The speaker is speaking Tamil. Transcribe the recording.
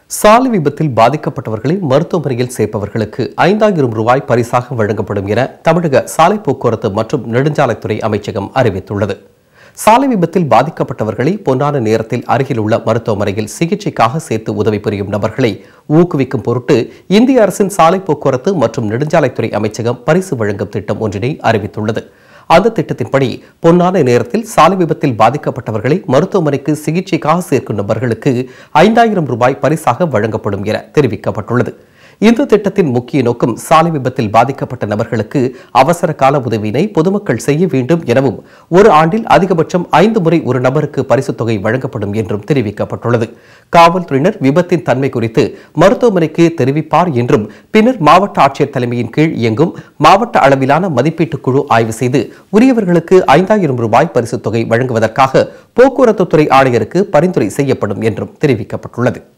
சாலை விபத்தில் பாதிக்கப்பட்டவர்களை மருத்துவமனையில் சேர்ப்பவர்களுக்கு ஐந்தாயிரம் ரூபாய் பரிசாக வழங்கப்படும் என தமிழக சாலை போக்குவரத்து மற்றும் நெடுஞ்சாலைத்துறை அமைச்சகம் அறிவித்துள்ளது சாலை விபத்தில் பாதிக்கப்பட்டவர்களை பொன்னான நேரத்தில் அருகில் உள்ள மருத்துவமனையில் சிகிச்சைக்காக சேர்த்து உதவி புரியும் நபர்களை ஊக்குவிக்கும் பொருட்டு இந்திய அரசின் சாலை போக்குவரத்து மற்றும் நெடுஞ்சாலைத்துறை அமைச்சகம் பரிசு வழங்கும் திட்டம் ஒன்றினை அறிவித்துள்ளது அந்த திட்டத்தின்படி பொன்னான நேரத்தில் சாலை விபத்தில் பாதிக்கப்பட்டவர்களை மருத்துவமனைக்கு சிகிச்சைக்காக சேர்க்கும் நபர்களுக்கு ஐந்தாயிரம் ரூபாய் பரிசாக வழங்கப்படும் என தெரிவிக்கப்பட்டுள்ளது இந்த திட்டத்தின் முக்கிய நோக்கம் சாலை விபத்தில் பாதிக்கப்பட்ட நபர்களுக்கு அவசர கால உதவியினை பொதுமக்கள் செய்ய வேண்டும் எனவும் ஒரு ஆண்டில் அதிகபட்சம் ஐந்து முறை ஒரு நபருக்கு பரிசுத் தொகை வழங்கப்படும் என்றும் தெரிவிக்கப்பட்டுள்ளது காவல்துறையினர் விபத்தின் தன்மை குறித்து மருத்துவமனைக்கு தெரிவிப்பார் என்றும் பின்னர் மாவட்ட ஆட்சியர் தலைமையின் கீழ் இயங்கும் மாவட்ட அளவிலான மதிப்பீட்டுக் குழு ஆய்வு செய்து உரியவர்களுக்கு ஐந்தாயிரம் ரூபாய் பரிசுத் தொகை வழங்குவதற்காக போக்குவரத்து துறை ஆணையருக்கு பரிந்துரை செய்யப்படும் என்றும் தெரிவிக்கப்பட்டுள்ளது